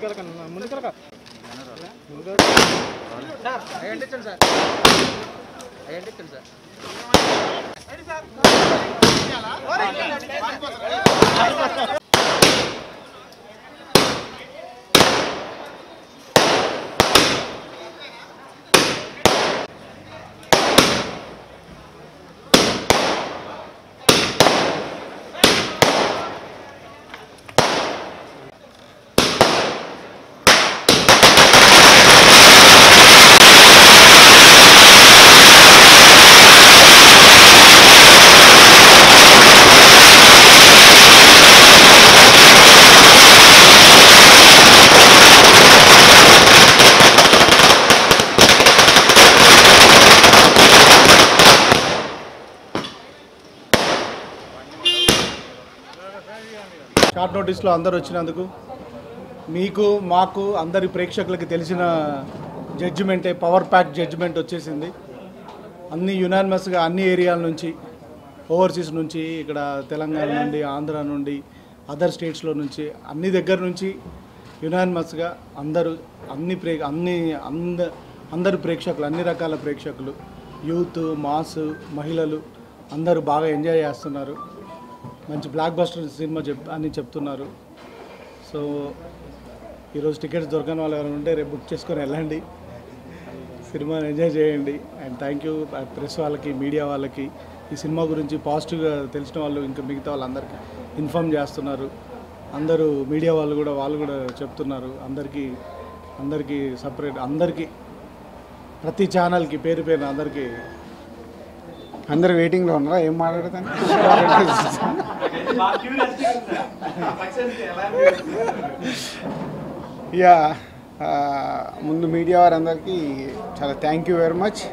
ముందుకెళ్ళకండి ముందుకెళ్ళక short నోటీస్లో అందరు వచ్చినందుకు మీకు మాకు అందరి ప్రేక్షకులకి తెలిసిన జడ్జిమెంటే పవర్ ప్యాక్ జడ్జిమెంట్ వచ్చేసింది అన్ని యునానిమస్గా అన్ని ఏరియాల నుంచి ఓవర్సీస్ నుంచి ఇక్కడ తెలంగాణ నుండి ఆంధ్ర నుండి అదర్ స్టేట్స్లో నుంచి అన్ని దగ్గర నుంచి యునానిమస్గా అందరూ అన్ని ప్రే అన్ని అంద అందరు ప్రేక్షకులు అన్ని రకాల ప్రేక్షకులు యూత్ మాస్ మహిళలు అందరూ బాగా ఎంజాయ్ చేస్తున్నారు మంచి బ్లాక్ బస్టర్ సినిమా చెప్ అని చెప్తున్నారు సో ఈరోజు టికెట్స్ దొరకని వాళ్ళు ఎవరైనా ఉంటే రేపు బుక్ చేసుకొని వెళ్ళండి సినిమాని ఎంజాయ్ చేయండి అండ్ థ్యాంక్ యూ ప్రెస్ వాళ్ళకి మీడియా వాళ్ళకి ఈ సినిమా గురించి పాజిటివ్గా తెలిసిన వాళ్ళు ఇంకా మిగతా వాళ్ళందరికీ ఇన్ఫామ్ చేస్తున్నారు అందరూ మీడియా వాళ్ళు కూడా వాళ్ళు కూడా చెప్తున్నారు అందరికీ అందరికీ సపరేట్ అందరికీ ప్రతి ఛానల్కి పేరు పేరున అందరికీ అందరు వెయిటింగ్లో ఉన్నారా ఏం మాట్లాడతాను యా ఆ, ముందు మీడియా వారందరికీ చాలా థ్యాంక్ యూ వెరీ మచ్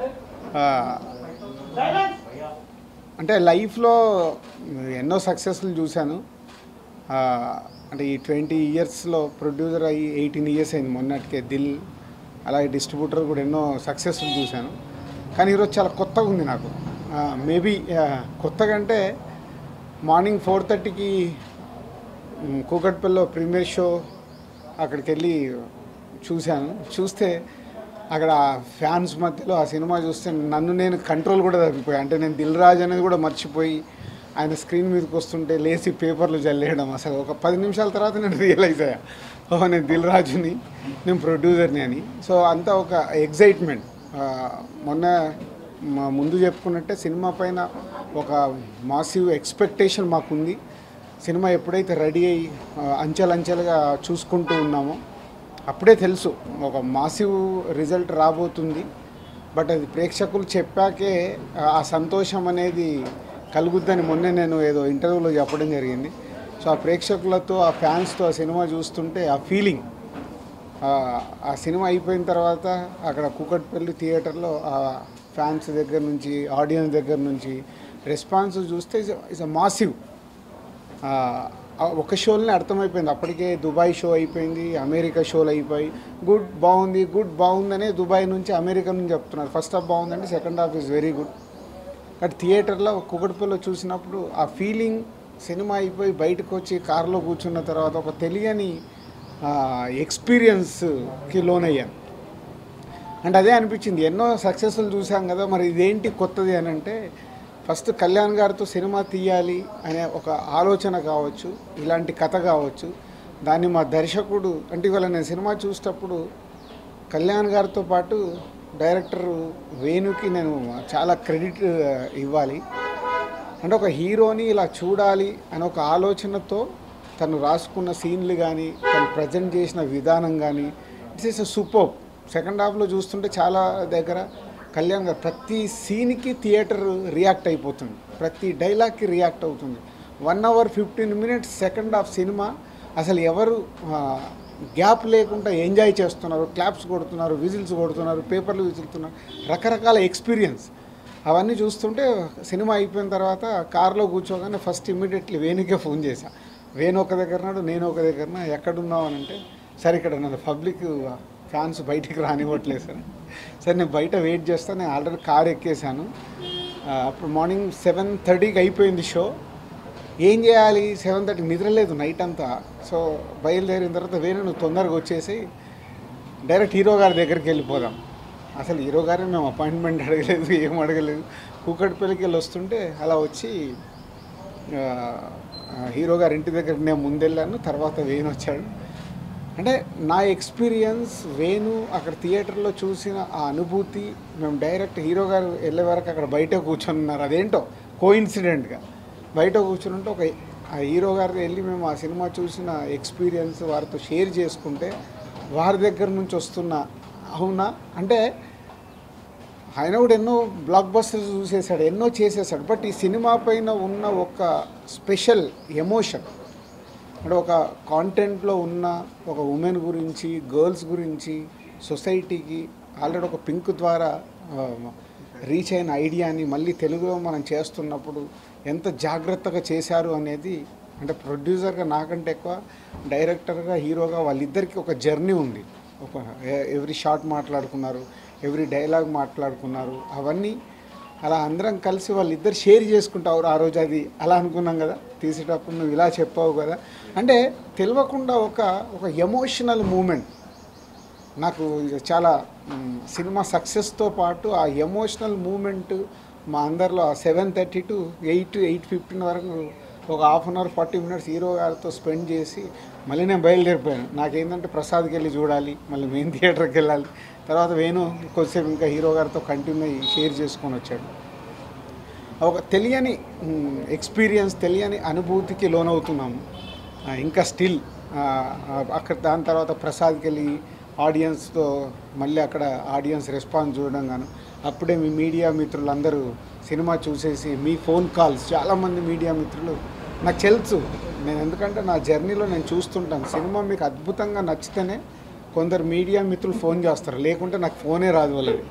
అంటే లైఫ్లో ఎన్నో సక్సెస్లు చూశాను ఆ, అంటే ఈ ట్వంటీ ఇయర్స్లో ప్రొడ్యూసర్ అయ్యి ఎయిటీన్ ఇయర్స్ అయింది మొన్నటికే దిల్ అలాగే డిస్ట్రిబ్యూటర్ కూడా ఎన్నో సక్సెస్లు చూశాను కానీ ఈరోజు చాలా కొత్తగా ఉంది నాకు మేబీ కొత్తగా అంటే మార్నింగ్ ఫోర్ థర్టీకి కూకట్పల్లిలో ప్రీమియర్ షో అక్కడికి వెళ్ళి చూశాను చూస్తే అక్కడ ఫ్యాన్స్ మధ్యలో ఆ సినిమా చూస్తే నన్ను నేను కంట్రోల్ కూడా తప్పిపోయా అంటే నేను దిల్ రాజు అనేది కూడా మర్చిపోయి ఆయన స్క్రీన్ మీదకి వస్తుంటే లేచి పేపర్లు జల్లేయడం అసలు ఒక పది నిమిషాల తర్వాత నేను రియలైజ్ అయ్యా ఓహో నేను దిల్ రాజుని నేను ప్రొడ్యూసర్ని అని సో అంతా ఒక ఎగ్జైట్మెంట్ మొన్న మా ముందు చెప్పుకున్నట్టే సినిమా పైన ఒక మాసివ్ ఎక్స్పెక్టేషన్ మాకుంది సినిమా ఎప్పుడైతే రెడీ అయ్యి ఆ, అంచెలంచెలుగా చూసుకుంటూ ఉన్నామో అప్పుడే తెలుసు ఒక మాసివ్ రిజల్ట్ రాబోతుంది బట్ అది ప్రేక్షకులు చెప్పాకే ఆ- ఆ సంతోషం అనేది కలుగుద్దని మొన్నే నేను ఏదో ఇంటర్వ్యూలో చెప్పడం జరిగింది సో ఆ ప్రేక్షకులతో ఆ ఫ్యాన్స్తో ఆ సినిమా చూస్తుంటే ఆ ఫీలింగ్ ఆ సినిమా అయిపోయిన తర్వాత అక్కడ కూకట్పల్లి థియేటర్లో ఆ ఫ్యాన్స్ దగ్గర నుంచి ఆడియన్స్ దగ్గర నుంచి రెస్పాన్స్ చూస్తే ఇస్ అ మాసివ్ ఒక షోలోనే అర్థమైపోయింది అప్పటికే దుబాయ్ షో అయిపోయింది అమెరికా షోలు అయిపోయి గుడ్ బాగుంది గుడ్ బాగుందనే దుబాయ్ నుంచి అమెరికా నుంచి చెప్తున్నారు ఫస్ట్ హాఫ్ బాగుందంటే second half is very good but థియేటర్లో కుకటిపల్లిలో చూసినప్పుడు ఆ ఫీలింగ్ సినిమా అయిపోయి బయటకు వచ్చి కారులో కూర్చున్న తర్వాత ఒక తెలియని ఎక్స్పీరియన్స్కి లోనయ్యాను అంటే అదే అనిపించింది ఎన్నో సక్సెస్ఫుల్ చూసాం కదా మరి ఇదేంటి కొత్తది అని అంటే ఫస్ట్ కళ్యాణ్ గారితో సినిమా తీయాలి అనే ఒక ఆలోచన కావచ్చు ఇలాంటి కథ కావచ్చు దాన్ని మా దర్శకుడు అంటే ఇవాళ నేను సినిమా చూసేటప్పుడు కళ్యాణ్ గారితో పాటు డైరెక్టర్ వేణుకి నేను చాలా క్రెడిట్ ఇవ్వాలి అంటే ఒక హీరోని ఇలా చూడాలి అనే ఒక ఆలోచనతో తను రాసుకున్న సీన్లు కానీ తను ప్రజెంట్ చేసిన విధానం కానీ ఇట్స్ ఇస్ సూపర్ సెకండ్ హాఫ్లో చూస్తుంటే చాలా దగ్గర కళ్యాణ్ గారు ప్రతి సీన్కి థియేటర్ రియాక్ట్ అయిపోతుంది ప్రతి డైలాగ్కి రియాక్ట్ అవుతుంది one hour fifteen minutes second half cinema అసలు ఎవరు గ్యాప్ లేకుండా ఎంజాయ్ చేస్తున్నారు క్లాప్స్ కొడుతున్నారు విజిల్స్ కొడుతున్నారు పేపర్లు విసులుతున్నారు రకరకాల ఎక్స్పీరియన్స్ అవన్నీ చూస్తుంటే సినిమా అయిపోయిన తర్వాత కార్లో కూర్చోగానే ఫస్ట్ ఇమ్మీడియట్లీ వేణుకే ఫోన్ చేశా వేణు ఒక దగ్గరనాడు నేను ఒక దగ్గరన ఎక్కడున్నావు అని అంటే సరే ఇక్కడ నన్ను పబ్లిక్ ఫ్యాన్స్ బయటికి రానివ్వట్లేదు సార్ సరే నేను బయట వెయిట్ చేస్తాను నేను ఆల్రెడీ కార్ ఎక్కేసాను ఆ, అప్పుడు మార్నింగ్ సెవెన్ థర్టీకి అయిపోయింది షో ఏం చేయాలి సెవెన్ థర్టీ నిద్రలేదు నైట్ అంతా సో బయలుదేరిన తర్వాత వేరే నువ్వు తొందరగా వచ్చేసి డైరెక్ట్ హీరో గారి దగ్గరికి వెళ్ళిపోదాం అసలు హీరో గారిని మేము అపాయింట్మెంట్ అడగలేదు ఏం అడగలేదు కూకట్పల్లికి వెళ్ళి వస్తుంటే అలా వచ్చి ఆ, ఆ, హీరో గారి ఇంటి దగ్గరికి నేను ముందెళ్ళాను తర్వాత వేణు వచ్చాడు అంటే నా ఎక్స్పీరియన్స్ వేణు అక్కడ థియేటర్లో చూసిన ఆ అనుభూతి మేము డైరెక్ట్ హీరో గారు వెళ్ళే వరకు అక్కడ బయట కూర్చొని ఉన్నారు అదేంటో కోఇన్సిడెంట్గా బయట కూర్చుని ఉంటే ఒక ఆ హీరో గారికి వెళ్ళి మేము ఆ సినిమా చూసిన ఎక్స్పీరియన్స్ వారితో షేర్ చేసుకుంటే వారి దగ్గర నుంచి వస్తున్న అవునా అంటే ఆయన కూడా ఎన్నో బ్లాక్ బస్టర్స్ చూసేసాడు ఎన్నో చేసేసాడు బట్ ఈ సినిమా పైన ఉన్న ఒక స్పెషల్ ఎమోషన్ అంటే ఒక కాంటెంట్లో ఉన్న ఒక ఉమెన్ గురించి గర్ల్స్ గురించి సొసైటీకి ఆల్రెడీ ఒక పింక్ ద్వారా రీచ్ అయిన ఐడియాని మళ్ళీ తెలుగులో మనం చేస్తున్నప్పుడు ఎంత జాగ్రత్తగా చేశారు అనేది అంటే ప్రొడ్యూసర్గా నాకంటే ఎక్కువ డైరెక్టర్గా హీరోగా వాళ్ళిద్దరికి ఒక జర్నీ ఉంది ఒక ఎవ్రీ షాట్ మాట్లాడుకున్నారు ఎవ్రీ డైలాగ్ మాట్లాడుకున్నారు అవన్నీ అలా అందరం కలిసి వాళ్ళిద్దరు షేర్ చేసుకుంటారు ఆ రోజు అది అలా అనుకున్నాం కదా తీసేటప్పుడు నువ్వు ఇలా చెప్పావు కదా అంటే తెలియకుండా ఒక ఒక ఎమోషనల్ మూమెంట్ నాకు ఇది చాలా మ్, సినిమా సక్సెస్తో పాటు ఆ ఎమోషనల్ మూమెంట్ మా అందరిలో seven thirty to eight eight fifteen వరకు ఒక half an hour forty minutes hero గారితో స్పెండ్ చేసి మళ్ళీ నేను బయలుదేరిపోయాను నాకేంటంటే ప్రసాద్కి వెళ్ళి చూడాలి మళ్ళీ మెయిన్ థియేటర్కి వెళ్ళాలి తర్వాత వేణు కొద్దిసేపు ఇంకా హీరో గారితో కంటిన్యూ అయ్యి షేర్ చేసుకొని వచ్చాడు ఒక తెలియని ఎక్స్పీరియన్స్ తెలియని అనుభూతికి లోనవుతున్నాము ఆ, ఇంకా స్టిల్ అక్కడ దాని తర్వాత ప్రసాద్కి వెళ్ళి ఆడియన్స్తో మళ్ళీ అక్కడ ఆడియన్స్ రెస్పాన్స్ చూడడం గాను అప్పుడే మీ మీడియా మిత్రులందరూ సినిమా చూసేసి మీ ఫోన్ కాల్స్ చాలామంది మీడియా మిత్రులు నాకు తెలుసు నేను ఎందుకంటే నా జర్నీలో నేను చూస్తుంటాను సినిమా మీకు అద్భుతంగా నచ్చితేనే కొందరు మీడియా మిత్రులు ఫోన్ చేస్తారు లేకుంటే నాకు ఫోనే రాదు వాళ్ళది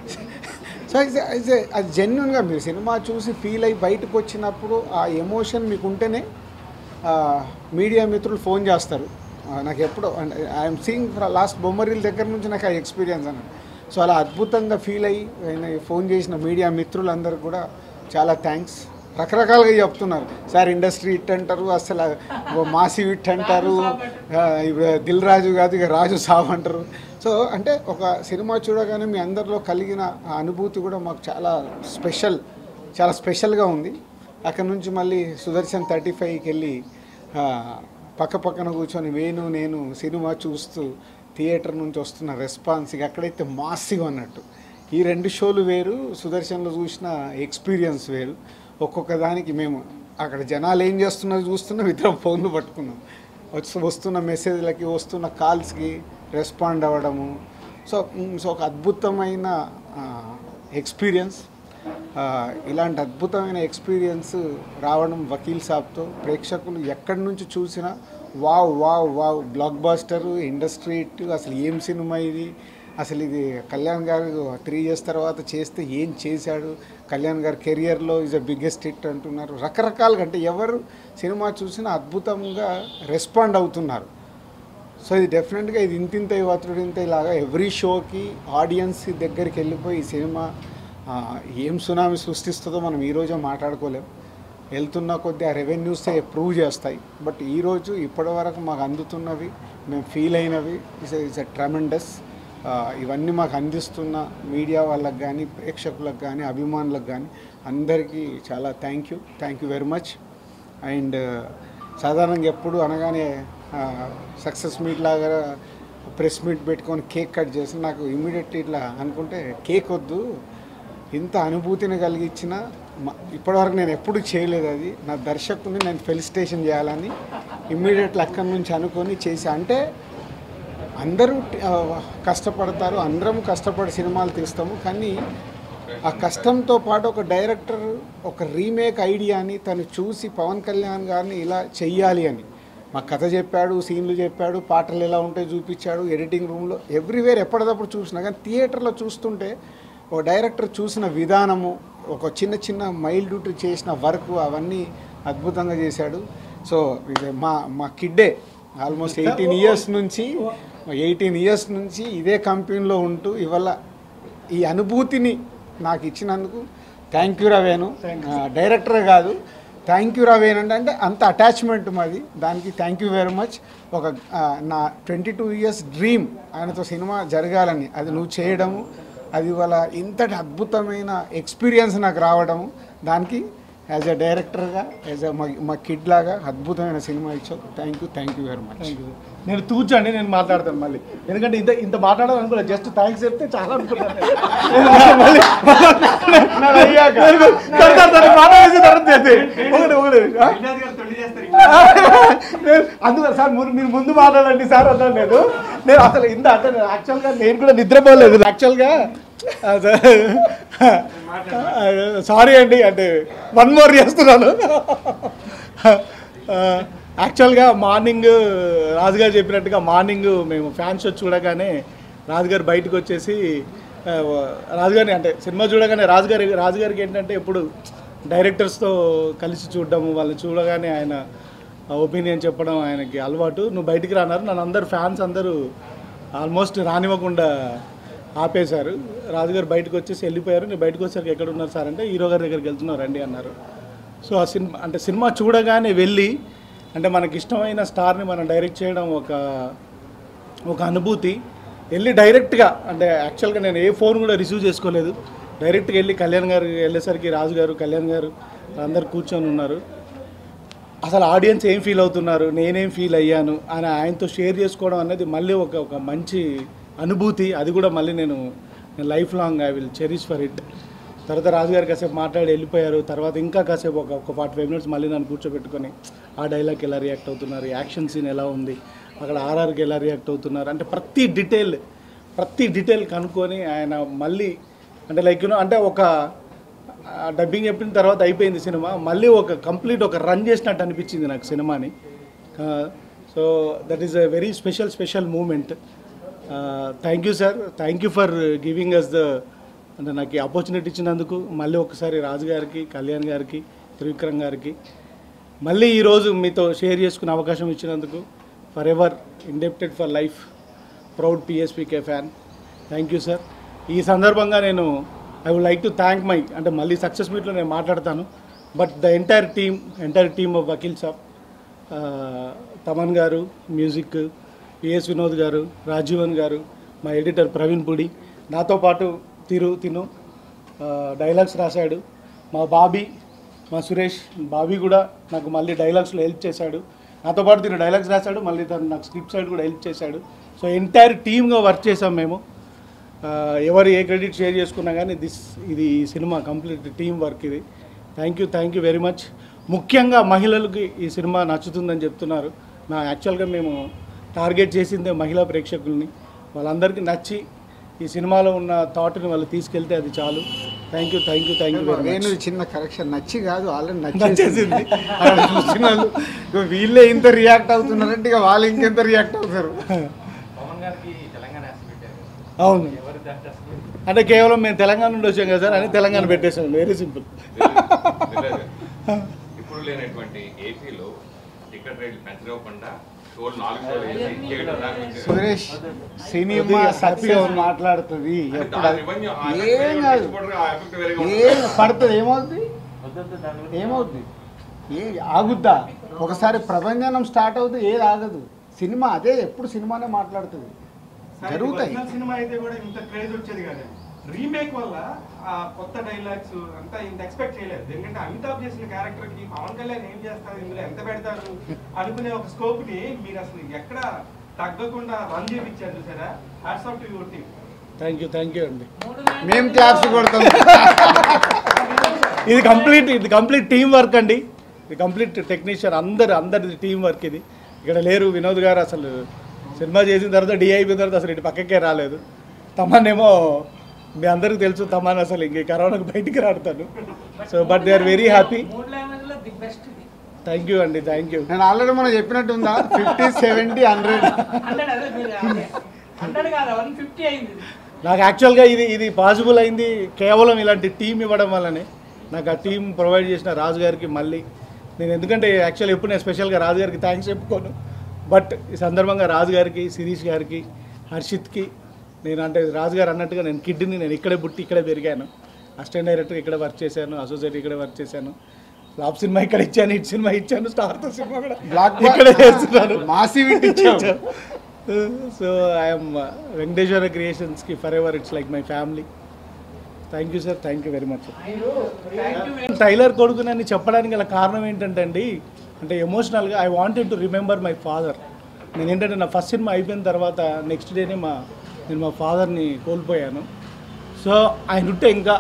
సో ఇది ఇది అది జెన్యున్గా మీరు సినిమా చూసి ఫీల్ అయ్యి బయటకు వచ్చినప్పుడు ఆ ఎమోషన్ మీకు ఉంటేనే ఆ, మీడియా మిత్రులు ఫోన్ చేస్తారు ఆ, నాకు ఎప్పుడో ఐఎమ్ సీయింగ్ లాస్ట్ బొమ్మరీల దగ్గర నుంచి నాకు ఆ ఎక్స్పీరియన్స్ అన్నది సో అలా అద్భుతంగా ఫీల్ అయ్యి ఆయన ఫోన్ చేసిన మీడియా మిత్రులందరూ కూడా చాలా థ్యాంక్స్ రకరకాలుగా చెప్తున్నారు సార్ ఇండస్ట్రీ ఇట్ అంటారు అసలు ఓ మాసి ఇట్ అంటారు ఆ, ఇప్పుడు దిల్ రాజు కాదు ఇక రాజు సాబ్ అంటారు సో అంటే ఒక సినిమా చూడగానే మీ అందరిలో కలిగిన ఆ అనుభూతి కూడా మాకు చాలా స్పెషల్ చాలా స్పెషల్గా ఉంది అక్కడ నుంచి మళ్ళీ సుదర్శన్ థర్టీ ఫైవ్కి వెళ్ళి ఆ, పక్క పక్కన కూర్చొని వేణు నేను సినిమా చూస్తూ థియేటర్ నుంచి వస్తున్న రెస్పాన్స్ ఇక అక్కడైతే మాసిగా అన్నట్టు ఈ రెండు షోలు వేరు సుదర్శన్లో చూసిన ఎక్స్పీరియన్స్ వేరు ఒక్కొక్క దానికి మేము అక్కడ జనాలు ఏం చేస్తున్నారు చూస్తున్నాం ఇద్దరం ఫోన్లు పట్టుకున్నాం వచ్చి వస్తున్న మెసేజ్లకి వస్తున్న కాల్స్కి రెస్పాండ్ అవ్వడము సో మ్, సో ఒక అద్భుతమైన ఎక్స్పీరియన్స్ ఇలాంటి అద్భుతమైన ఎక్స్పీరియన్స్ రావడం వకీల్ సాబ్తో ప్రేక్షకులు ఎక్కడి నుంచి చూసినా wow wow wow blockbuster industry hit అసలు ఏం సినిమా ఇది అసలు ఇది కళ్యాణ్ గారు త్రీ ఇయర్స్ తర్వాత చేస్తే ఏం చేశాడు కళ్యాణ్ గారి కెరియర్లో ఈజ్ అ బిగ్గెస్ట్ హిట్ అంటున్నారు రకరకాలుగా అంటే ఎవరు సినిమా చూసినా అద్భుతంగా రెస్పాండ్ అవుతున్నారు సో ఇది డెఫినెట్గా ఇది ఇంతింత ఇవతుడింత ఇలాగా ఎవ్రీ షోకి ఆడియన్స్ దగ్గరికి వెళ్ళిపోయి ఈ సినిమా ఆ, ఏం సునామీ సృష్టిస్తుందో మనం ఈరోజే మాట్లాడుకోలేం వెళ్తున్న కొద్దీ ఆ రెవెన్యూస్ ప్రూవ్ చేస్తాయి బట్ ఈరోజు ఇప్పటి వరకు మాకు అందుతున్నవి మేము ఫీల్ అయినవి ఇస్ ఇస్ అ ట్రమెండస్ ఇవన్నీ మాకు అందిస్తున్న మీడియా వాళ్ళకి కానీ ప్రేక్షకులకు కానీ అభిమానులకు కానీ అందరికీ చాలా thank you thank you very much and సాధారణంగా ఎప్పుడు అనగానే సక్సెస్ మీట్ లాగా ప్రెస్ మీట్ పెట్టుకొని కేక్ కట్ చేసి నాకు ఇమీడియట్లీ ఇట్లా అనుకుంటే కేక్ వద్దు ఇంత అనుభూతిని కలిగించిన మ- ఇప్పటివరకు నేను ఎప్పుడు చేయలేదు అది నా దర్శకుని నేను ఫెలిసిటేషన్ చేయాలని ఇమ్మీడియట్లీ అక్కడి నుంచి అనుకొని చేసి అంటే అందరూ ఆ, కష్టపడతారు అందరం కష్టపడి సినిమాలు తీస్తాము కానీ ఆ కష్టంతో పాటు ఒక డైరెక్టర్ ఒక రీమేక్ ఐడియాని తను చూసి పవన్ కళ్యాణ్ గారిని ఇలా చెయ్యాలి అని మా కథ చెప్పాడు సీన్లు చెప్పాడు పాటలు ఎలా ఉంటాయి చూపించాడు ఎడిటింగ్ రూమ్లో ఎవ్రీవేర్ ఎప్పటికప్పుడు చూసినా కానీ థియేటర్లో చూస్తుంటే ఒక డైరెక్టర్ చూసిన విధానము ఒక చిన్న చిన్న మైల్డ్ చేసిన వర్క్ అవన్నీ అద్భుతంగా చేశాడు సో ఇది మా మా కిడ్డే ఆల్మోస్ట్ ఎయిటీన్ ఇయర్స్ నుంచి ఎయిటీన్ ఇయర్స్ నుంచి ఇదే కంపెనీలో ఉంటూ ఇవాళ ఈ అనుభూతిని నాకు ఇచ్చినందుకు థ్యాంక్ యూ రవేను డైరెక్టర్ కాదు థ్యాంక్ యూ రావు ఏంటంటే అంటే అంత అటాచ్మెంట్ మాది దానికి థ్యాంక్ యూ వెరీ మచ్ ఒక ఆ, నా ట్వంటీ టూ ఇయర్స్ డ్రీమ్ ఆయనతో సినిమా జరగాలని అది నువ్వు చేయడము అది ఇవాళ ఇంతటి అద్భుతమైన ఎక్స్పీరియన్స్ నాకు రావడము దానికి యాజ్ ఎ డైరెక్టర్గా యాజ్ ఎ మా కిడ్ లాగా అద్భుతమైన సినిమా ఇచ్చావు thank you thank you very much thank you నేను తూచండి నేను మాట్లాడతాను మళ్ళీ ఎందుకంటే ఇంత ఇంత మాట్లాడాలి అనుకోలేదు జస్ట్ థ్యాంక్స్ చెప్తే చాలా అనుకున్నాను మళ్ళీ నేను అయ్యాక కడతాను, దాన్ని మాట్లాడేసి తర్వాత చేస్తే ఒకటి ఒకటి ఆ? నేను అందుకని సార్ మీరు మీరు ముందు మాట్లాడండి సార్ అన్నాను నేను నేను అసలు ఇంత అంటే నేను యాక్చువల్గా నేను కూడా నిద్రపోలేదు యాక్చువల్గా సారీ అండి అంటే వన్ మోర్ చేస్తున్నాను యాక్చువల్గా మార్నింగ్ రాజుగారు చెప్పినట్టుగా మార్నింగ్ మేము ఫ్యాన్ షో చూడగానే రాజుగారు బయటకు వచ్చేసి ఆ, రాజుగారిని అంటే సినిమా చూడగానే రాజుగారి రాజుగారికి ఏంటంటే ఎప్పుడు డైరెక్టర్స్తో కలిసి చూడడము వాళ్ళని చూడగానే ఆయన ఒపీనియన్ చెప్పడం ఆయనకి అలవాటు నువ్వు బయటికి రాన్నారు నన్ను అందరు ఫ్యాన్స్ అందరూ ఆల్మోస్ట్ రానివ్వకుండా ఆపేశారు రాజుగారు బయటకు వచ్చేసి వెళ్ళిపోయారు నేను బయటకు వచ్చాక ఎక్కడ ఉన్నారు సార్ అంటే హీరో గారి దగ్గరికి వెళ్తున్నారు రండి అన్నారు సో ఆ సినిమా అంటే సినిమా చూడగానే వెళ్ళి అంటే మనకి ఇష్టమైన స్టార్ని మనం డైరెక్ట్ చేయడం ఒక ఒక అనుభూతి వెళ్ళి డైరెక్ట్గా అంటే యాక్చువల్గా నేను ఏ ఫోన్ కూడా రిసీవ్ చేసుకోలేదు డైరెక్ట్గా వెళ్ళి కళ్యాణ్ గారు వెళ్ళేసరికి రాజు గారు కళ్యాణ్ గారు అందరు కూర్చొని ఉన్నారు అసలు ఆడియన్స్ ఏం ఫీల్ అవుతున్నారు నేనేం ఫీల్ అయ్యాను అని ఆయనతో షేర్ చేసుకోవడం అనేది మళ్ళీ ఒక ఒక మంచి అనుభూతి అది కూడా మళ్ళీ నేను నేను life long I will cherish for it తర్వాత రాజుగారు కాసేపు మాట్లాడి వెళ్ళిపోయారు తర్వాత ఇంకా కాసేపు ఒక ఒక ఫార్టీ ఫైవ్ మినిట్స్ మళ్ళీ నన్ను కూర్చోబెట్టుకొని ఆ డైలాగ్కి ఎలా రియాక్ట్ అవుతున్నారు యాక్షన్ సీన్ ఎలా ఉంది అక్కడ ఆర్ఆర్కి ఎలా రియాక్ట్ అవుతున్నారు అంటే ప్రతి డీటెయిల్ ప్రతి డీటెయిల్ కనుక్కొని ఆయన మళ్ళీ అంటే లైక్ యూనో అంటే ఒక డబ్బింగ్ చెప్పిన తర్వాత అయిపోయింది సినిమా మళ్ళీ ఒక కంప్లీట్ ఒక రన్ చేసినట్టు అనిపించింది నాకు సినిమాని so that is a very special special moment thank you sir thank you for giving us the అంటే నాకు ఈ ఆపర్చునిటీ ఇచ్చినందుకు మళ్ళీ ఒకసారి రాజు గారికి కళ్యాణ్ గారికి త్రివిక్రమ్ గారికి మళ్ళీ ఈరోజు మీతో షేర్ చేసుకునే అవకాశం ఇచ్చినందుకు forever indebted for life proud PSPK fan thank you sir ఈ సందర్భంగా నేను I would like to thank my అంటే మళ్ళీ సక్సెస్ మీట్లో నేను మాట్లాడతాను but the entire team entire team of Vakeel Saab Thaman garu music PS Vinod గారు రాజీవన్ గారు మా ఎడిటర్ ప్రవీణ్ పుడి నాతో పాటు తిరు తిను డైలాగ్స్ రాశాడు మా బాబీ మా సురేష్ బాబీ కూడా నాకు మళ్ళీ డైలాగ్స్లో హెల్ప్ చేశాడు నాతో పాటు తిను డైలాగ్స్ రాశాడు మళ్ళీ తను నాకు స్క్రిప్ట్ సైడ్ కూడా హెల్ప్ చేశాడు సో ఎంటైర్ టీమ్గా వర్క్ చేసాం మేము ఆ, ఎవరు ఏ క్రెడిట్ షేర్ చేసుకున్నా కానీ దిస్ ఇది ఈ సినిమా కంప్లీట్ టీం వర్క్ ఇది thank you thank you very much ముఖ్యంగా మహిళలకి ఈ సినిమా నచ్చుతుందని చెప్తున్నారు నా యాక్చువల్గా మేము టార్గెట్ చేసిందే మహిళా ప్రేక్షకుల్ని వాళ్ళందరికీ నచ్చి ఈ సినిమాలో ఉన్న థాట్ని వాళ్ళు తీసుకెళ్తే అది చాలు thank you thank you thank you very Venu much చిన్న కరెక్షన్ నచ్చి కాదు ఆల్రెడీ నచ్చేసింది. నచ్చేసింది అక్కడ చూసిన వాళ్ళు, ఇగో వీళ్ళే ఇంత రియాక్ట్ అవుతున్నారంటే ఇక వాళ్ళు ఇంకెంత రియాక్ట్ అవుతారు పవన్ గారికి తెలంగాణ యాస పెట్టారు అవును ఎవరు దాంట్ అసలు అంటే కేవలం మేము తెలంగాణ నుండి వచ్చాం కదా సార్ అని తెలంగాణ పెట్టేసాం వెరీ సింపుల్ ఇప్పుడు లేనటువంటి ఏపీలో టికెట్ రేట్లు పెంచలేకుండా షోలు నాలుగు షోలు వేసి థియేటర్ దాకా వచ్చారు. సురేష్ సినిమా కొద్దిగా సక్సెస్ హ్యాపీగా మాట్లాడుతుంది అంటే ఎప్పుడు దాని అది- revenue ఆ ఏం effect కాదు తెచ్చుకోవడం, ఆ effect వేరేగా ఏం ఉంటుంది. పడుతుంది ఏమవుతుంది వద్దంతా దాని గురించి ఏమవుద్ది ఏ ఆగుద్దా ఒకసారి ప్రభంజనం స్టార్ట్ అవుతుంది ఏది ఆగదు సినిమా అదే ఎప్పుడు సినిమానే మాట్లాడుతుంది జరుగుతాయి ఒరిజినల్ సినిమా అయితే కూడా ఇంత క్రేజ్ వచ్చేది కాదు రీమేక్ వల్ల ఆ కొత్త డైలాగ్స్ అంతా ఇంత ఎక్స్పెక్ట్ చేయలేదు ఎందుకంటే అమితాబ్ చేసిన క్యారెక్టర్ కి పవన్ కళ్యాణ్ ఏం చేస్తారు ఇందులో ఎంత పెడతారు అనుకునే ఒక స్కోప్ ని మీరు అసలు ఎక్కడ తగ్గకుండా రన్ చేయించారు చూసారా hats off to your team thank you thank you అండి మేము క్లాప్స్ కొడతాం ఇది కంప్లీట్ ఇది కంప్లీట్ టీం వర్క్ అండి ఇది కంప్లీట్ టెక్నీషియన్ అందరు అందరిది టీం వర్క్ ఇది ఇక్కడ లేరు వినోద్ గారు అసలు సినిమా చేసిన తర్వాత డి అయిపోయిన తర్వాత అసలు ఇటు పక్కకే రాలేదు తమన్నేమో మీ అందరికీ తెలుసు తమన్ అసలు ఇంక ఈ కరోనాకు బయటికి రాడుతాను so but they are very happy మూడు లాంగ్వేజ్ లో ది బెస్ట్ ఇది థ్యాంక్ యూ అండి థ్యాంక్ యూ నేను ఆల్రెడీ మనం చెప్పినట్టు ఉందా ఫిఫ్టీ సెవెంటీ హండ్రెడ్ హండ్రెడ్ అదే మీరు హండ్రెడ్ కాదు వన్ ఫిఫ్టీ అయింది ఇది. నాకు యాక్చువల్గా ఇది ఇది పాసిబుల్ అయింది కేవలం ఇలాంటి టీం ఇవ్వడం వల్లనే నాకు ఆ టీం ప్రొవైడ్ చేసిన రాజు గారికి మళ్ళీ నేను ఎందుకంటే యాక్చువల్ ఎప్పుడు నేను స్పెషల్గా రాజు గారికి థ్యాంక్స్ చెప్పుకోను బట్ ఈ సందర్భంగా రాజు గారికి శిరీష్ గారికి హర్షిత్కి నేను అంటే రాజు గారు అన్నట్టుగా నేను కిడ్ని నేను ఇక్కడే పుట్టి ఇక్కడే పెరిగాను అసిస్టెంట్ డైరెక్టర్ ఇక్కడ వర్క్ చేశాను అసోసియేట్ ఇక్కడే వర్క్ చేశాను ఫ్లాప్ సినిమా ఇక్కడ ఇచ్చాను హిట్ సినిమా ఇచ్చాను స్టార్తో సినిమా కూడా బ్లాక్ ఇక్కడ చేస్తున్నాను మాసివిటీ ఇచ్చావు సో ఐఎమ్ వెంకటేశ్వర క్రియేషన్స్కి forever it's like my family thank you sir thank you very much thank you tailor కొడుకునని చెప్పడానికి గల కారణం ఏంటంటే అండి అంటే ఎమోషనల్గా I wanted to remember my father నేను ఏంటంటే నా ఫస్ట్ సినిమా అయిపోయిన తర్వాత నెక్స్ట్ డేనే మా నేను మా ఫాదర్ని కోల్పోయాను సో ఆయన ఉంటే ఇంకా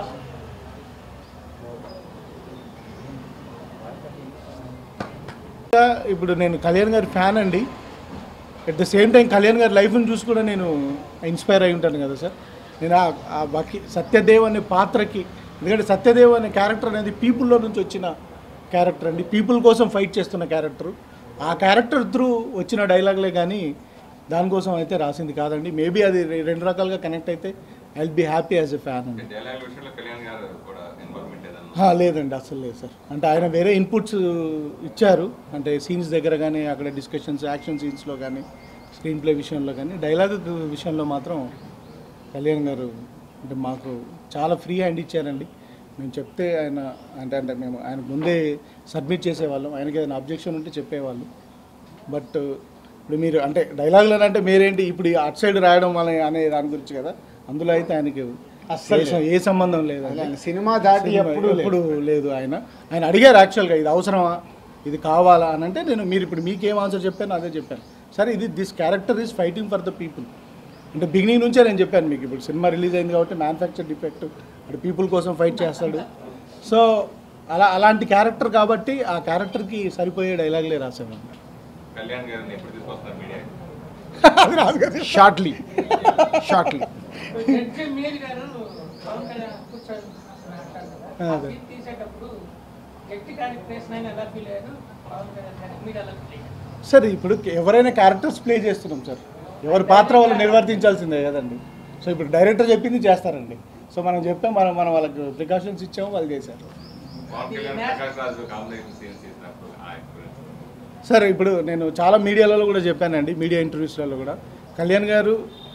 ఇంకా ఇప్పుడు నేను కళ్యాణ్ గారి ఫ్యాన్ అండి at the same time Kalyan గారి లైఫ్ని చూసి కూడా నేను ఇన్స్పైర్ అయి ఉంటాను కదా సార్ నేను ఆ- ఆ బకి సత్యదేవ్ అనే పాత్రకి ఎందుకంటే సత్యదేవ్ అనే క్యారెక్టర్ అనేది పీపుల్లో నుంచి వచ్చిన క్యారెక్టర్ అండి పీపుల్ కోసం ఫైట్ చేస్తున్న క్యారెక్టర్ ఆ క్యారెక్టర్ త్రూ వచ్చిన డైలాగ్లే కానీ దానికోసం అయితే రాసింది కాదండి మేబీ అది రె- రెండు రకాలుగా కనెక్ట్ అయితే I will be happy as a fan అండి డైలాగ్ విషయంలో కళ్యాణ్ గారు కూడా ఇన్వాల్వ్మెంట్ ఏదన్నా ఆ, లేదండి అసలు లేదు సార్ అంటే ఆయన వేరే ఇన్పుట్స్ ఇచ్చారు అంటే సీన్స్ దగ్గర కానీ అక్కడ డిస్కషన్స్ యాక్షన్ సీన్స్లో కానీ స్క్రీన్ ప్లే విషయంలో కానీ డైలాగ్ విషయంలో మాత్రం కళ్యాణ్ గారు అంటే మాకు చాలా ఫ్రీ హ్యాండ్ ఇచ్చారండి మేము చెప్తే ఆయన అంటే అంటే మేము ఆయన ముందే సబ్మిట్ చేసేవాళ్ళం ఆయనకి ఏదైనా అబ్జెక్షన్ ఉంటే చెప్పేవాళ్ళు బట్ ఇప్పుడు మీరు అంటే డైలాగులు అంటే మీరేంటి ఇప్పుడు ఈ అటు సైడ్ రాయడం వల్ల అనే దాని గురించి కదా అందులో అయితే ఆయనకి అస్సలు ఏ- ఏ సంబంధం లేదండి ఆయన సినిమా దాటి సినిమా ఎప్పుడు ఎప్పుడు లేదు ఆయన ఆయన అడిగారు యాక్చువల్గా ఇది అవసరమా ఇది కావాలా అని అంటే నేను మీరు ఇప్పుడు మీకేం ఆన్సర్ చెప్పాను అదే చెప్పాను సరే ఇది this character is fighting for the people అంటే బిగినింగ్ నుంచే నేను చెప్పాను మీకు ఇప్పుడు సినిమా రిలీజ్ అయింది కాబట్టి మ్యానుఫ్యాక్చర్ డిఫెక్ట్ అంటే పీపుల్ కోసం ఫైట్ చేస్తాడు సో అలా అలాంటి క్యారెక్టర్ కాబట్టి ఆ క్యారెక్టర్కి సరిపోయే డైలాగ్లే రాశాను కళ్యాణ్ గారిని ఎప్పుడు తీసుకొస్తారు మీడియా అది రాదు కదా షార్ట్లీ షార్ట్లీ జడ్జి మీరు గారు పవన్ కళ్యాణ్ కూర్చొని అంటారు కదా ఆ అదే. సీన్ తీసేటప్పుడు జడ్జి గారి ప్లేస్ నేను ఎలా ఫీల్ అయ్యాను పవన్ కళ్యాణ్ గారి మీరు ఎలా ఫీల్ అయ్యారు సార్ ఇప్పుడు ఎవరైనా క్యారెక్టర్స్ ప్లే చేస్తున్నాం సార్ ఎవరి పాత్ర వాళ్ళు నిర్వర్తించాల్సిందే కదండి సో ఇప్పుడు డైరెక్టర్ చెప్పింది చేస్తారండి సో మనం చెప్పాం మనం మనం వాళ్ళకి ప్రికాషన్స్ ఇచ్చాము వాళ్ళు చేశారు పవన్ కళ్యాణ్ ప్రకాష్ రాజు కాంబినేషన్ సీన్స్ తీసినప్పుడు ఆ ఎక్స్పీరియన్స్ సార్ ఇప్పుడు నేను చాలా మీడియాలలో కూడా చెప్పానండి మీడియా ఇంటర్వ్యూస్లలో కూడా కళ్యాణ్ గారు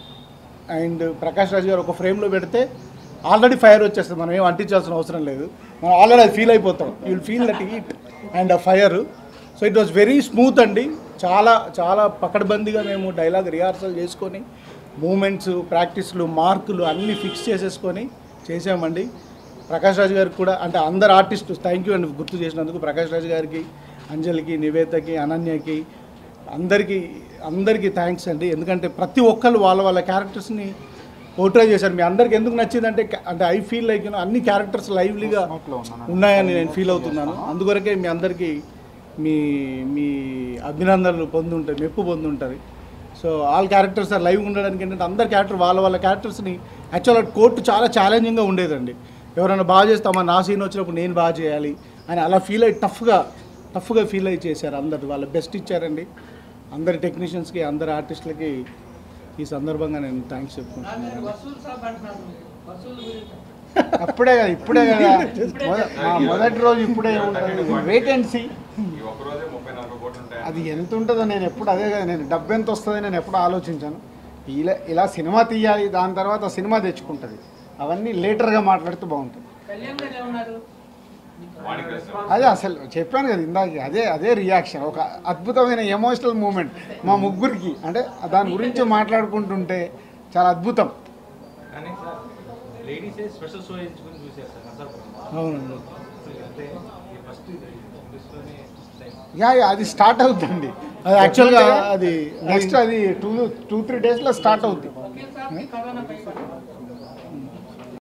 అండ్ ప్రకాష్ రాజ్ గారు ఒక ఫ్రేమ్లో పెడితే ఆల్రెడీ ఫైర్ వచ్చేస్తుంది మనం ఏం అంటించాల్సిన అవసరం లేదు మనం ఆల్రెడీ అది ఫీల్ అయిపోతాం you will feel that heat and uh fire so it was very smooth అండి చాలా చాలా పకడ్బందీగా మేము డైలాగ్ రిహార్సల్ చేసుకొని మూమెంట్స్ ప్రాక్టీస్లు మార్కులు అన్నీ ఫిక్స్ చేసేసుకొని చేసామండి ప్రకాష్ రాజ్ గారికి కూడా అంటే అందరు ఆర్టిస్టు థ్యాంక్ యూ అండి గుర్తు చేసినందుకు ప్రకాష్ రాజ్ గారికి అంజలికి నివేతకి అనన్యకి అందరికీ అందరికీ థ్యాంక్స్ అండి ఎందుకంటే ప్రతి ఒక్కరు వాళ్ళ వాళ్ళ క్యారెక్టర్స్ని పోర్ట్రే చేశారు మీ అందరికి ఎందుకు నచ్చిందంటే క- అంటే ఐ ఫీల్ లైక్ యూనో అన్ని క్యారెక్టర్స్ లైవ్లీగా ఉన్నాయని నేను ఫీల్ అవుతున్నాను అందుకొరకే మీ అందరికీ మీ మీ అభినందనలు పొందుంటాయి మెప్పు పొందుంటుంది so all characters are live ఉండడానికి ఏంటంటే అందరి క్యారెక్టర్ వాళ్ళ వాళ్ళ క్యారెక్టర్స్ని యాక్చువల్గా కోర్టు చాలా ఛాలెంజింగ్గా ఉండేదండి ఎవరైనా బాగా చేస్తామా నా సీన్ వచ్చినప్పుడు నేను బాగా చేయాలి అని అలా ఫీల్ అయ్యి టఫ్గా టఫ్గా ఫీల్ అయ్యి చేశారు అందరు వాళ్ళ బెస్ట్ ఇచ్చారండి అందరి టెక్నీషియన్స్కి అందరి ఆర్టిస్టులకి ఈ సందర్భంగా నేను థ్యాంక్స్ చెప్పుకుంటున్నాను వసూలు సాబ్ అంటున్నారు మీరు. వసూలు గురించి అప్పుడే కదా ఇప్పుడే కదా మొద- మా మొదటి రోజు ఇప్పుడే ఉంటుంది వెయిట్ అండ్ సీ ఈ ఒక్కరోజే ముప్పై నలభై కోట్లు ఉంటాయి అది ఎంత ఉంటుందో నేను ఎప్పుడు అదే కదా నేను డబ్బు ఎంత వస్తుందో నేను ఎప్పుడు ఆలోచించాను ఇలా ఇలా సినిమా తీయాలి దాని తర్వాత సినిమా తెచ్చుకుంటుంది అవన్నీ లేటర్గా మాట్లాడితే బాగుంటుంది కళ్యాణ్ గారు ఏమన్నారు వాడికి ప్రశ్న. అదే అసలు చెప్పాను కదా ఇందాక అదే అదే రియాక్షన్ ఒక అద్భుతమైన ఎమోషనల్ మూమెంట్ మా ముగ్గురికి అంటే దాని గురించి మాట్లాడుకుంటుంటే చాలా అద్భుతం కానీ సార్ లేడీసే స్పెషల్ షో ఎంచుకుని చూసారు సార్ నర్సాపురం అవునండి అంటే ఈ ఫస్ట్ ఇండస్ట్రీలోనే టైం యా యా, అది స్టార్ట్ అవుతుంది అది యాక్చువల్గా అది నెక్స్ట్ అది టూ టూ త్రీ డేస్లో స్టార్ట్ అవుతుంది వకీల్ సాబ్కి కరోనా భయపడ్డారు